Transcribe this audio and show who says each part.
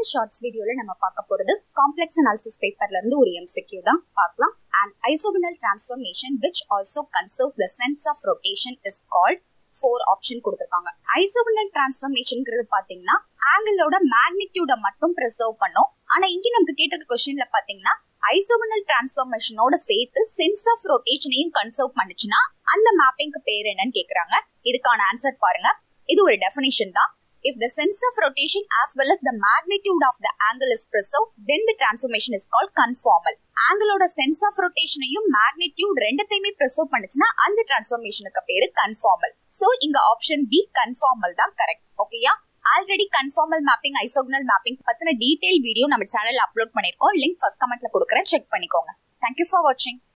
Speaker 1: இந்த ஷார்ட்ஸ் வீடியோல நம்ம பார்க்க போறது காம்ப்ளெக்ஸ் அனாலிசிஸ் பேப்பர்ல இருந்து ஒரு எம்சிக்யூ தான் பார்க்கலாம் and isogonal transformation which also conserves the sense of rotation is called four option கொடுத்துருக்காங்க ஐசோகனல் டிரான்ஸ்ஃபர்மேஷன்ங்கிறது பாத்தீங்கன்னா ஆங்கிளோட மேக்னிடியூட மட்டும் ப்ரிசர்வ் பண்ணும் ஆனா இங்க நமக்கு கேட்டிருக்க கொஸ்டின்ல பாத்தீங்கன்னா ஐசோகனல் டிரான்ஸ்ஃபர்மேஷனோட சேர்த்து சென்ஸ் ஆஃப் ரொட்டேஷனையும் கன்சர்வ் பண்ணுச்சுன்னா அந்த மேப்பிங்க்கு பேர் என்னன்னு கேக்குறாங்க இதுக்கான ஆன்சர் பாருங்க இது ஒரு டெஃபினேஷன் தான் If the sense of rotation as well as the magnitude of the angle is preserved, then the transformation is called conformal. ஆங்கிளோட சென்ஸ் ஆஃப் ரொட்டேஷனையும் மேக்னிடியூட் ரெண்டத்தையுமே ப்ரிசர்வ் பண்ணுச்சுன்னா அந்த டிரான்ஸ்ஃபர்மேஷனுக்கு பேரு கன்ஃபார்மல் சோ இங்க ஆப்ஷன் பி கன்ஃபார்மல் தான் கரெக்ட் ஓகேயா already conformal mapping isogonal mapping பத்தின டீடைல் வீடியோ நம்ம சேனல்ல அப்லோட் பண்ணிருக்கோம் லிங்க் ஃபர்ஸ்ட் கமெண்ட்ல கொடுக்குறேன் செக் பண்ணிக்கோங்க தேங்க்யூ ஃபார் வாட்சிங்